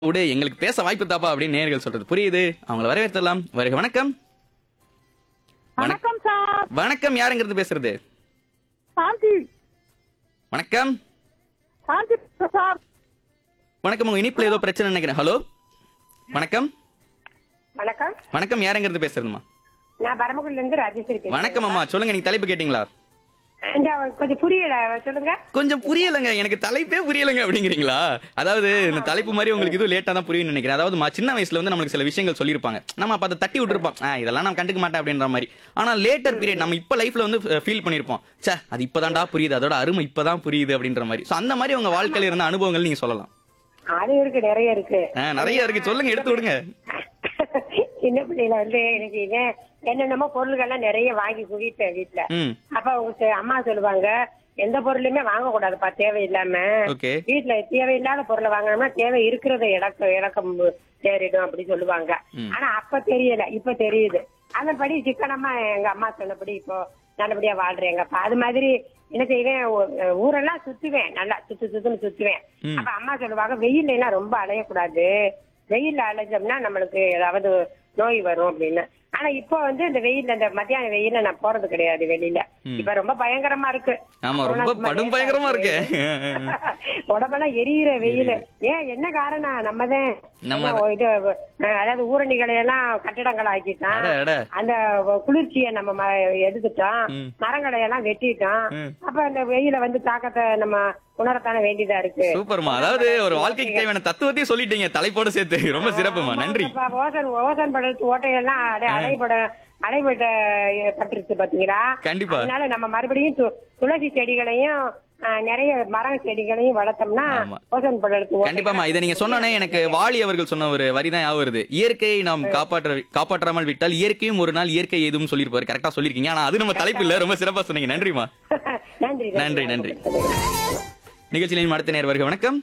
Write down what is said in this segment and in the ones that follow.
விடு எங்களுக்கு பேச வாய்ப்பு தாப்பா அப்படின்னு நேர்கள் சொல்றது புரியுது அவங்கள வரவேற்றலாம் வருக வணக்கம் வணக்- வணக்கம் சார் வணக்கம் யாருங்கிறது பேசுறது சாந்தி வணக்கம் சாந்தி சார் வணக்கம் உங்க இனிப்புல ஏதோ பிரச்சனை நினைக்கிறேன் ஹலோ வணக்கம் வணக்கம் வணக்கம் யாருங்கிறது பேசுறதுமா நான் பரமக்குடில இருந்து ராஜேஸ்வரி பேசுறேன் வணக்கம் அம்மா சொல்லுங்க நீங்க தலைப்பு கேட்டீங்களா இந்த கொஞ்சம் புரியல சொல்லுங்க கொஞ்சம் புரியலங்க எனக்கு தலைப்பே புரியலங்க அப்படிங்கிறீங்களா அதாவது இந்த தலைப்பு மாதிரி உங்களுக்கு இது லேட்டா தான் புரியும்னு நினைக்கிறேன் அதாவது மா- சின்ன வயசுல வந்து நம்மளுக்கு சில விஷயங்கள் சொல்லியிருப்பாங்க நம்ம அப்ப அதை தட்டி விட்டுருப்போம் ஆ, இதெல்லாம் நான் கண்டுக்க மாட்டேன் அப்படின்ற மாதிரி ஆனா லேட்டர் பீரியட் நம்ம இப்ப லைஃப்ல வந்து ஃபீல் பண்ணிருப்போம் ச்சே அது இப்பதான்டா புரியுது அதோட அருமை இப்பதான் புரியுது அப்படின்ற மாதிரி சோ அந்த மாதிரி உங்க வாழ்க்கையில இருந்த அனுபவங்கள் நீங்க சொல்லலாம் அது இருக்கு நிறைய இருக்கு ஆ, நிறைய இருக்கு சொல்லுங்க எடுத்து விடுங்க சின்ன பிள்ளையில வந்து எனக்கு இது என்னென்னமோ பொருள்கள்லாம் நிறைய வாங்கி குவிப்பேன் வீட்டுல ம் அப்ப அவங்க சொ- அம்மா சொல்லுவாங்க எந்த பொருளுமே வாங்க கூடாதுப்பா தேவையில்லாம ஓகே வீட்டுல தேவையில்லாத பொருளை வாங்கினோம்னா தேவை இருக்கிறத இழக்க இழக்கம் தேறிடும் அப்படி சொல்லுவாங்க ம். ஆனா அப்ப தெரியல இப்ப தெரியுது அதன்படி சிக்கனமா எங்க அம்மா சொன்னபடி இப்போ நல்லபடியா வாழ்றேங்கப்பா அது மாதிரி என்ன செய்வேன் ஊ- ஊரெல்லாம் சுத்துவேன் நல்லா சுத்து சுத்துன்னு சுத்துவேன் ம். அப்ப அம்மா சொல்லுவாங்க வெயில்ல எல்லாம் ரொம்ப அலையக்கூடாது வெயில்ல அலைஞ்சோம்னா நம்மளுக்கு ஏதாவது நோய் வரும் அப்படின்னு ஆனா இப்போ வந்து இந்த வெயில்ல இந்த மத்தியான வெயில்ல நான் போறது கிடையாது வெளியில ம். இப்ப ரொம்ப பயங்கரமா இருக்கு ஆமா ரொம்ப கொரோனா படும் பயங்கரமா இருக்கு உடம்பெல்லாம் எரியிற வெயில் ஏன் என்ன காரணம் நம்மதான் நம்ம என்ன இது அஹ், அதாவது ஊரணிகளை எல்லாம் கட்டிடங்கள் ஆக்கிட்டான் அட, அட. அந்த குளிர்ச்சியை நம்ம ம- எடுத்துட்டோம் ம். மரங்களை எல்லாம் வெட்டிட்டோம் ம். அப்ப அந்த வெயில வந்து தாக்கத்தை நம்ம உணரத்தானே வேண்டியதா இருக்கு சூப்பர்மா அதாவது ஒரு வாழ்க்கைக்கு தேவையான தத்துவத்தையும் சொல்லிட்டீங்க தலைப்போட சேர்த்து ரொம்ப சிறப்புமா நன்றி இப்ப ஓசன் ஓசன் படத்து ஓட்டையெல்லாம் அடை- அடைபட அடைபட்ட பட்டுருச்சு பாத்தீங்களா கண்டிப்பா அதனால நம்ம மறுபடியும் து- துளசி செடிகளையும் அஹ், நிறைய மர செடிகளையும் வளர்த்தோம்னா ஆமா. ஓசன் படத்து கண்டிப்பாமா இதை நீங்க சொன்னோனே எனக்கு வாலி அவர்கள் சொன்ன ஒரு வரிதான் ஞாபகம் வருது இயற்கையை நாம் காப்பாற்ற காப்பாற்றாமல் விட்டால் இயற்கையும் ஒரு நாள் இயற்கை எதுவும் சொல்லியிருப்பாரு கரெக்டா சொல்லிருக்கீங்க ஆனா அது நம்ம தலைப்பு இல்ல ரொம்ப சிறப்பா சொன்னீங்க நன்றிமா நன்றி நன்றி, நன்றி. நிகழ்ச்சியின் அடுத்த நேர் வருக வணக்கம்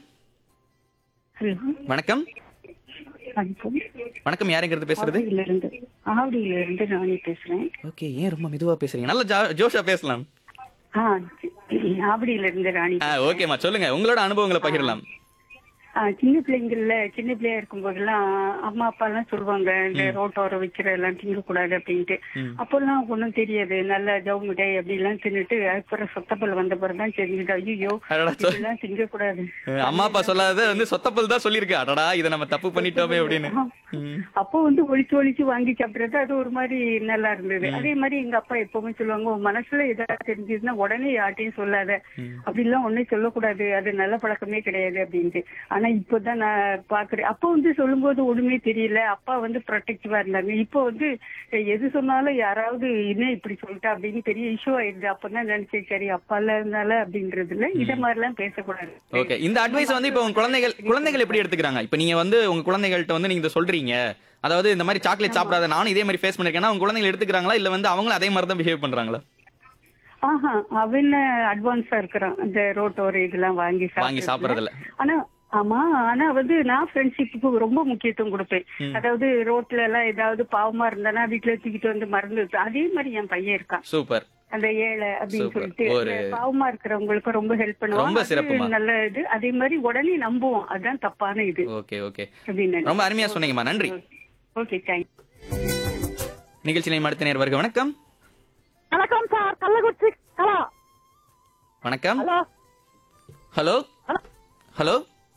ஹலோ வணக்கம் வணக்கம் வணக்கம் யாருங்கிறது பேசுறது ஆவடியில இருந்து ஆவடியில இருந்து ராணி பேசுறேன் ஓகே ஏன் ரொம்ப மெதுவா பேசுறீங்க நல்ல ஜா- ஜோஷா பேசலாம் ஆ ஆவடியில இருந்து ராணி ஆ ஓகேமா சொல்லுங்க உங்களோட அனுபவங்களை பகிரலாம் ஆ, சின்ன பிள்ளைங்கள்ல சின்ன பிள்ளையா இருக்கும் போதெல்லாம் அம்மா அப்பா எல்லாம் சொல்லுவாங்க இந்த ரோட்டோரம் வைக்கிற எல்லாம் திங்க கூடாது அப்படின்ட்டு ம். அப்பெல்லாம் ஒண்ணும் தெரியாது நல்ல ஜவு மிட்டாய் அப்படி எல்லாம் தின்னுட்டு அதுக்கப்புறம் சொத்தப்பல் வந்த பிறகுதான் தெரிஞ்சுது ஐயோ அடடா, சொ- இதெல்லாம் திங்க கூடாது அம்மா அப்பா சொல்லாத வந்து சொத்தப்பல் தான் சொல்லியிருக்கு அடடா இதை நம்ம தப்பு பண்ணிட்டோமே அப்படின்னு ம். அப்போ வந்து ஒளிச்சு ஒளிச்சு வாங்கி சாப்பிடுறது அது ஒரு மாதிரி நல்லா இருந்தது அதே மாதிரி எங்க அப்பா எப்பவுமே சொல்லுவாங்க உன் மனசுல ஏதாவது தெரிஞ்சதுன்னா உடனே யார்ட்டையும் சொல்லாத அப்படிலாம் ஒன்னும் சொல்லக்கூடாது அது நல்ல பழக்கமே கிடையாது அப்படின்ட்டு ஆனா இப்பதான் நான் பாக்குறேன் அப்போ வந்து சொல்லும்போது ஒண்ணுமே தெரியல அப்பா வந்து ப்ரொடெக்டிவா இருந்தாங்க இப்போ வந்து எது சொன்னாலும் யாராவது என்ன இப்படி சொல்லிட்டா அப்படின்னு பெரிய இஷ்யூ ஆயிடுது அப்பதான் நினைச்சேன் சரி அப்பால இருந்தால அப்படின்றதுல இத மாதிரி எல்லாம் பேசக்கூடாது ஓகே இந்த அட்வைஸ் வந்து இப்போ உங்க குழந்தைகள் குழந்தைகள் எப்படி எடுத்துக்கிறாங்க இப்போ நீங்க வந்து உங்க குழந்தைகள்ட்ட வந்து நீங்க இதை சொல்றீங்க அதாவது இந்த மாதிரி சாக்லேட் சாப்பிடாத நானும் இதே மாதிரி ஃபேஸ் பண்ணிருக்கேன்னா உங்க குழந்தைகள் எடுத்துக்கிறாங்களா இல்ல வந்து அவங்களும் அதே மாதிரி தான் பிஹேவ் பண்றாங்களா ஆஹா அவன் அட்வான்ஸா இருக்கிறான் அந்த ரோட்டோர இதெல்லாம் வாங்கி வாங்கி சாப்பிடுறதுல. சாப்பிடுறதுல ஆனா ஆமா ஆனா வந்து நான் ஃப்ரெண்ட்ஷிப்புக்கு ரொம்ப முக்கியத்துவம் கொடுப்பேன் அதாவது ரோட்ல எல்லாம் ஏதாவது பாவமா இருந்தானா வீட்டுல தூக்கிட்டு வந்து மறந்து வைப்பேன். அதே மாதிரி என் பையன் இருக்கான் சூப்பர் அந்த ஏழை அப்படின்னு Super. சொல்லிட்டு ஒரு- இந்த பாவமா இருக்கிறவங்களுக்கு ரொம்ப ஹெல்ப் பண்ணுவான் ரொம்ப அது சிறப்புமா. நல்ல இது அதே மாதிரி உடனே நம்புவோம் அதுதான் தப்பான இது ஓகே ஓகே அப்படின்னு ரொம்ப அருமையா சொன்னீங்கம்மா நன்றி ஓகே தேங்க்ஸ் நிகழ்ச்சி நேம் அடுத்த நேர் வருக வணக்கம் வணக்கம் சார் கள்ளக்குறிச்சி ஹலோ வணக்கம் hello hello hello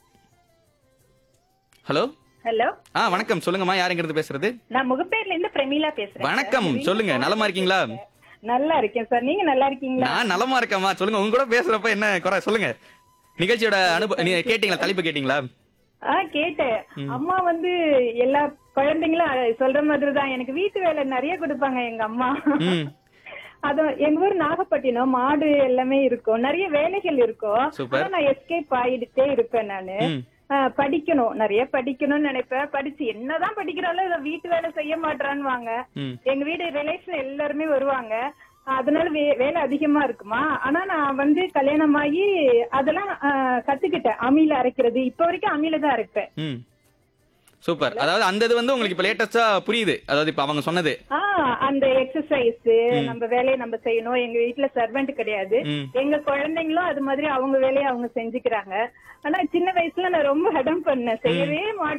hello hello ஆ வணக்கம் சொல்லுங்கம்மா யாருங்கிறது பேசுறது நான் முகப்பேர்ல இருந்து பிரமீளா பேசுறேன் வணக்கம் சொல்லுங்க நலமா இருக்கீங்களா நல்லா இருக்கேன் சார் நீங்க நல்லா இருக்கீங்களா நான் நலமா இருக்கேம்மா சொல்லுங்க உங்க கூட பேசுறப்ப என்ன குறை சொல்லுங்க நிகழ்ச்சியோட அனுபவம் நீங்க கேட்டீங்களா தலைப்பு கேட்டீங்களா ஆ கேட்டேன் அம்மா வந்து எல்லா குழந்தைங்களும் அ- சொல்ற மாதிரி தான் எனக்கு வீட்டு வேலை நிறைய கொடுப்பாங்க எங்க அம்மா ம் அது எங்க ஊர் நாகப்பட்டினம் மாடு எல்லாமே இருக்கும் நிறைய வேலைகள் இருக்கும் Super. ஆனா நான் எஸ்கேப் ஆயிட்டே இருப்பேன் நானு ம். ஆ, படிக்கணும் நிறைய படிக்கணும்னு நினைப்பேன் படிச்சு என்னதான் படிக்கிறாலும் இதை வீட்டு வேலை செய்ய மாட்டான்னுவாங்க ம் எங்க வீடு ரிலேஷன் எல்லாருமே வருவாங்க அதனால வே- வேலை அதிகமா இருக்குமா ஆனா நான் வந்து கல்யாணம் ஆகி அதெல்லாம் ஆ, கத்துக்கிட்டேன் அம்மியில அரைக்கிறது இப்ப வரைக்கும் அம்மியில தான் அரைப்பேன் ம் சூப்பர் அதாவது அந்த இது வந்து உங்களுக்கு இப்ப லேட்டஸ்டா புரியுது அதாவது இப்ப அவங்க சொன்னது ஆ அந்த எக்ஸசைஸ் நம்ம வேலையை நம்ம செய்யணும் எங்க வீட்டுல சர்வெண்ட் கிடையாது ம். எங்க குழந்தைங்களும் அது மாதிரி அவங்க வேலையை அவங்க செஞ்சுக்கிறாங்க ஆனா சின்ன வயசுல நான் ரொம்ப ஹடம் பண்ணேன் செய்யவே மாட்டேன்